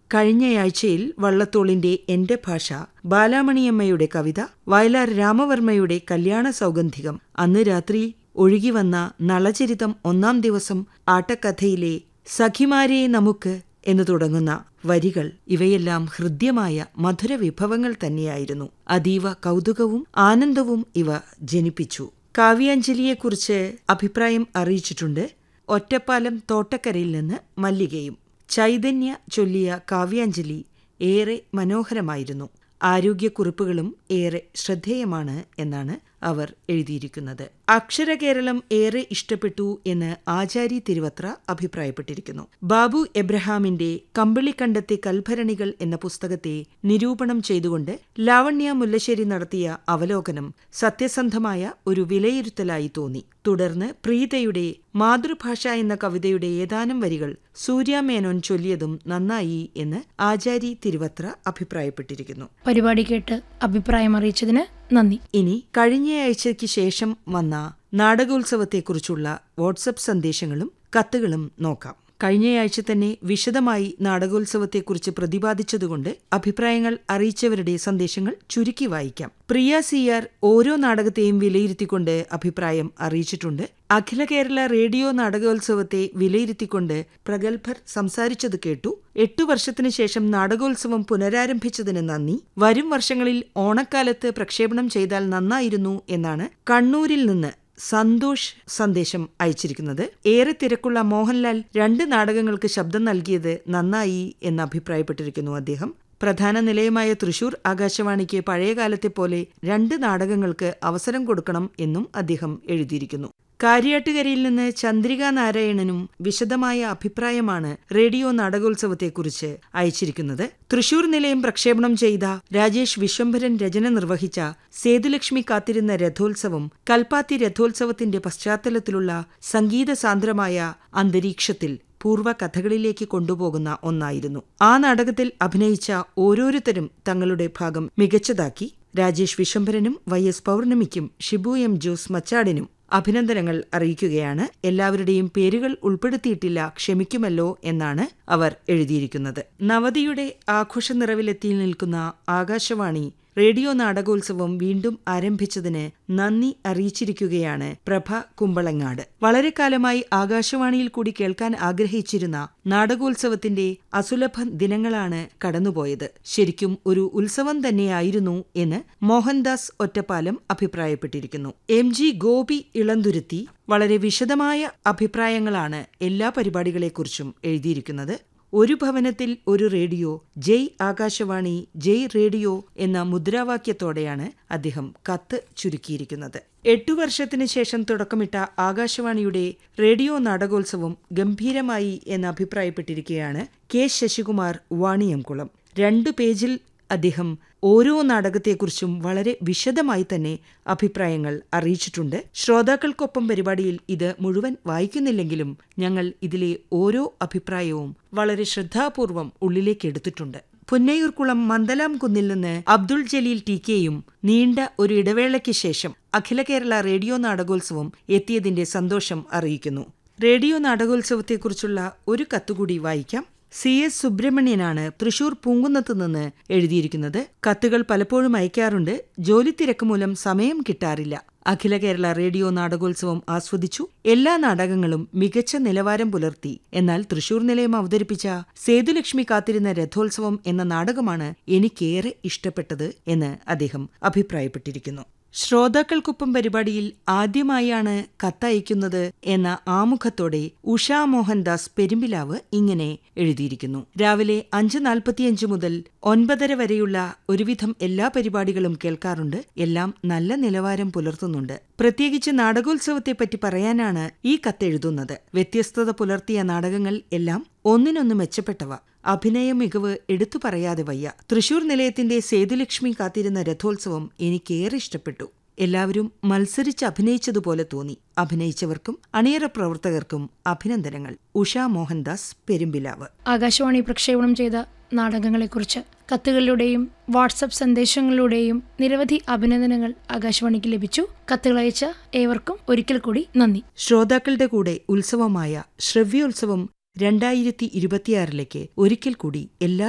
കഴിഞ്ഞയാഴ്ചയിൽ വള്ളത്തോളിന്റെ എന്റെ ഭാഷ ബാലാമണിയമ്മയുടെ കവിത വയലാർ രാമവർമ്മയുടെ കല്യാണ സൗഗന്ധികം അന്ന് രാത്രി ഒഴുകിവന്ന നളചരിതം ഒന്നാം ദിവസം ആട്ടക്കഥയിലെ സഖിമാരെ നമുക്ക് എന്നു തുടങ്ങുന്ന വരികൾ ഇവയെല്ലാം ഹൃദ്യമായ മധുര വിഭവങ്ങൾ തന്നെയായിരുന്നു അതീവ കൗതുകവും ആനന്ദവും ഇവ ജനിപ്പിച്ചു കാവ്യാഞ്ജലിയെക്കുറിച്ച് അഭിപ്രായം അറിയിച്ചിട്ടുണ്ട് ഒറ്റപ്പാലം തോട്ടക്കരയിൽ നിന്ന് മല്ലികയും ചൈതന്യ ചൊല്ലിയ കാവ്യാഞ്ജലി ഏറെ മനോഹരമായിരുന്നു ആരോഗ്യക്കുറിപ്പുകളും ഏറെ ശ്രദ്ധേയമാണ് എന്നാണ് അവർ എഴുതിയിരിക്കുന്നത് അക്ഷരകേരളം ഏറെ ഇഷ്ടപ്പെട്ടു എന്ന് ആചാരി തിരുവത്ര അഭിപ്രായപ്പെട്ടിരിക്കുന്നു ബാബു എബ്രഹാമിന്റെ കമ്പിളിക്കണ്ടത്തെ കൽഭരണികൾ എന്ന പുസ്തകത്തെ നിരൂപണം ചെയ്തുകൊണ്ട് ലാവണ്യ മുല്ലശ്ശേരി നടത്തിയ അവലോകനം സത്യസന്ധമായ ഒരു വിലയിരുത്തലായി തോന്നി തുടർന്ന് പ്രീതയുടെ മാതൃഭാഷ എന്ന കവിതയുടെ ഏതാനും വരികൾ സൂര്യാമേനോൻ ചൊല്ലിയതും നന്നായി എന്ന് ആചാരി തിരുവത്ര അഭിപ്രായപ്പെട്ടിരിക്കുന്നു പരിപാടി കേട്ട് അഭിപ്രായം അറിയിച്ചതിന് നന്ദി ഇനി കഴിഞ്ഞയാഴ്ചയ്ക്ക് ശേഷം വന്ന നാടകോത്സവത്തെക്കുറിച്ചുള്ള വാട്സപ്പ് സന്ദേശങ്ങളും കത്തുകളും നോക്കാം കഴിഞ്ഞയാഴ്ച തന്നെ വിശദമായി നാടകോത്സവത്തെക്കുറിച്ച് പ്രതിപാദിച്ചതുകൊണ്ട് അഭിപ്രായങ്ങൾ അറിയിച്ചവരുടെ സന്ദേശങ്ങൾ ചുരുക്കി വായിക്കാം പ്രിയ സിയാർ ഓരോ നാടകത്തെയും വിലയിരുത്തിക്കൊണ്ട് അഭിപ്രായം അറിയിച്ചിട്ടുണ്ട് അഖില കേരള റേഡിയോ നാടകോത്സവത്തെ വിലയിരുത്തിക്കൊണ്ട് പ്രഗത്ഭർ സംസാരിച്ചത് കേട്ടു എട്ടു വർഷത്തിനു ശേഷം നാടകോത്സവം പുനരാരംഭിച്ചതിന് നന്ദി വരും വർഷങ്ങളിൽ ഓണക്കാലത്ത് പ്രക്ഷേപണം ചെയ്താൽ നന്നായിരുന്നു എന്നാണ് കണ്ണൂരിൽ നിന്ന് സന്തോഷ് സന്ദേശം അയച്ചിരിക്കുന്നത് ഏറെ തിരക്കുള്ള മോഹൻലാൽ രണ്ട് നാടകങ്ങൾക്ക് ശബ്ദം നൽകിയത് നന്നായി എന്ന് അഭിപ്രായപ്പെട്ടിരിക്കുന്നു അദ്ദേഹം പ്രധാന നിലയമായ തൃശൂർ ആകാശവാണിക്ക് പഴയകാലത്തെ പോലെ രണ്ട് നാടകങ്ങൾക്ക് അവസരം കൊടുക്കണം എന്നും അദ്ദേഹം എഴുതിയിരിക്കുന്നു കാര്യാട്ടുകരയിൽ നിന്ന് ചന്ദ്രിക നാരായണനും വിശദമായ അഭിപ്രായമാണ് റേഡിയോ നാടകോത്സവത്തെക്കുറിച്ച് അയച്ചിരിക്കുന്നത് തൃശൂർ നിലയം പ്രക്ഷേപണം ചെയ്ത രാജേഷ് വിശ്വംഭരൻ രചന നിർവഹിച്ച സേതുലക്ഷ്മി കാത്തിരുന്ന രഥോത്സവം കൽപ്പാത്തി രഥോത്സവത്തിന്റെ പശ്ചാത്തലത്തിലുള്ള സംഗീത സാന്ദ്രമായ അന്തരീക്ഷത്തിൽ പൂർവ്വ കഥകളിലേക്ക് കൊണ്ടുപോകുന്ന ഒന്നായിരുന്നു ആ നാടകത്തിൽ അഭിനയിച്ച ഓരോരുത്തരും തങ്ങളുടെ ഭാഗം മികച്ചതാക്കി രാജേഷ് വിശ്വംഭരനും വൈ എസ് പൗർണമിക്കും ഷിബു എം ജോസ് മച്ചാടിനും അഭിനന്ദനങ്ങൾ അറിയിക്കുകയാണ് എല്ലാവരുടെയും പേരുകൾ ഉൾപ്പെടുത്തിയിട്ടില്ല ക്ഷമിക്കുമല്ലോ എന്നാണ് അവർ എഴുതിയിരിക്കുന്നത് നവതിയുടെ ആഘോഷ നിറവിലെത്തി നിൽക്കുന്ന ആകാശവാണി റേഡിയോ നാടകോത്സവം വീണ്ടും ആരംഭിച്ചതിന് നന്ദി അറിയിച്ചിരിക്കുകയാണ് പ്രഭ കുമ്പളങ്ങാട് വളരെ കാലമായി ആകാശവാണിയിൽ കൂടി കേൾക്കാൻ ആഗ്രഹിച്ചിരുന്ന നാടകോത്സവത്തിന്റെ അസുലഭ ദിനങ്ങളാണ് കടന്നുപോയത് ശരിക്കും ഒരു ഉത്സവം തന്നെയായിരുന്നു എന്ന് മോഹൻദാസ് ഒറ്റപ്പാലം അഭിപ്രായപ്പെട്ടിരിക്കുന്നു എം ജി ഗോപി ഇളന്തുരുത്തി വളരെ വിശദമായ അഭിപ്രായങ്ങളാണ് എല്ലാ പരിപാടികളെക്കുറിച്ചും എഴുതിയിരിക്കുന്നത് ഒരു ഭവനത്തിൽ ഒരു റേഡിയോ ജയ് ആകാശവാണി ജയ് റേഡിയോ എന്ന മുദ്രാവാക്യത്തോടെയാണ് അദ്ദേഹം കത്ത് ചുരുക്കിയിരിക്കുന്നത് എട്ടു വർഷത്തിനു ശേഷം തുടക്കമിട്ട ആകാശവാണിയുടെ റേഡിയോ നാടകോത്സവം ഗംഭീരമായി എന്ന് അഭിപ്രായപ്പെട്ടിരിക്കുകയാണ് കെ ശശികുമാർ വാണിയംകുളം രണ്ടു പേജിൽ അദ്ദേഹം ഓരോ നാടകത്തെക്കുറിച്ചും വളരെ വിശദമായി തന്നെ അഭിപ്രായങ്ങൾ അറിയിച്ചിട്ടുണ്ട് ശ്രോതാക്കൾക്കൊപ്പം പരിപാടിയിൽ ഇത് മുഴുവൻ വായിക്കുന്നില്ലെങ്കിലും ഞങ്ങൾ ഇതിലെ ഓരോ അഭിപ്രായവും വളരെ ശ്രദ്ധാപൂർവം ഉള്ളിലേക്ക് എടുത്തിട്ടുണ്ട് പുന്നയൂർക്കുളം മന്ദലാം കുന്നിൽ നിന്ന് അബ്ദുൾ ജലീൽ ടി കെയും നീണ്ട ഒരു ഇടവേളയ്ക്ക് ശേഷം അഖില കേരള റേഡിയോ നാടകോത്സവം എത്തിയതിന്റെ സന്തോഷം അറിയിക്കുന്നു റേഡിയോ നാടകോത്സവത്തെക്കുറിച്ചുള്ള ഒരു കത്തുകൂടി വായിക്കാം സി എസ് സുബ്രഹ്മണ്യനാണ് തൃശൂർ പൂങ്കുന്നത്ത് നിന്ന് എഴുതിയിരിക്കുന്നത് കത്തുകൾ പലപ്പോഴും അയക്കാറുണ്ട് ജോലി തിരക്ക് മൂലം സമയം കിട്ടാറില്ല അഖില കേരള റേഡിയോ നാടകോത്സവം ആസ്വദിച്ചു എല്ലാ നാടകങ്ങളും മികച്ച നിലവാരം പുലർത്തി എന്നാൽ തൃശൂർ നിലയം അവതരിപ്പിച്ച സേതുലക്ഷ്മി കാത്തിരുന്ന രഥോത്സവം എന്ന നാടകമാണ് എനിക്കേറെ ഇഷ്ടപ്പെട്ടത് എന്ന് അദ്ദേഹം അഭിപ്രായപ്പെട്ടിരിക്കുന്നു ശ്രോതാക്കൾക്കൊപ്പം പരിപാടിയിൽ ആദ്യമായാണ് കത്തയക്കുന്നത് എന്ന ആമുഖത്തോടെ ഉഷാ മോഹൻദാസ് പെരുമ്പിലാവ് ഇങ്ങനെ എഴുതിയിരിക്കുന്നു രാവിലെ അഞ്ച് നാൽപ്പത്തിയഞ്ച് മുതൽ ഒൻപതര വരെയുള്ള ഒരുവിധം എല്ലാ പരിപാടികളും കേൾക്കാറുണ്ട് എല്ലാം നല്ല നിലവാരം പുലർത്തുന്നുണ്ട് പ്രത്യേകിച്ച് നാടകോത്സവത്തെപ്പറ്റി പറയാനാണ് ഈ കത്തെഴുതുന്നത് വ്യത്യസ്തത പുലർത്തിയ നാടകങ്ങൾ എല്ലാം ഒന്നിനൊന്ന് മെച്ചപ്പെട്ടവ അഭിനയ മികവ് എടുത്തു പറയാതെ വയ്യ തൃശൂർ നിലയത്തിന്റെ സേതുലക്ഷ്മി കാത്തിരുന്ന രഥോത്സവം എനിക്കേറെ ഇഷ്ടപ്പെട്ടു എല്ലാവരും മത്സരിച്ച് അഭിനയിച്ചതുപോലെ തോന്നി അഭിനയിച്ചവർക്കും അണിയറ പ്രവർത്തകർക്കും അഭിനന്ദനങ്ങൾ ഉഷാ മോഹൻദാസ് പെരുമ്പിലാവ് ആകാശവാണി പ്രക്ഷേപണം ചെയ്ത നാടകങ്ങളെക്കുറിച്ച് കത്തുകളിലൂടെയും വാട്സപ്പ് സന്ദേശങ്ങളിലൂടെയും നിരവധി അഭിനന്ദനങ്ങൾ ആകാശവാണിക്ക് ലഭിച്ചു കത്തുകൾ അയച്ച ഏവർക്കും ഒരിക്കൽ കൂടി നന്ദി ശ്രോതാക്കളുടെ കൂടെ ഉത്സവമായ ശ്രവ്യോത്സവം രണ്ടായിരത്തി ഇരുപത്തിയാറിലേക്ക് ഒരിക്കൽ കൂടി എല്ലാ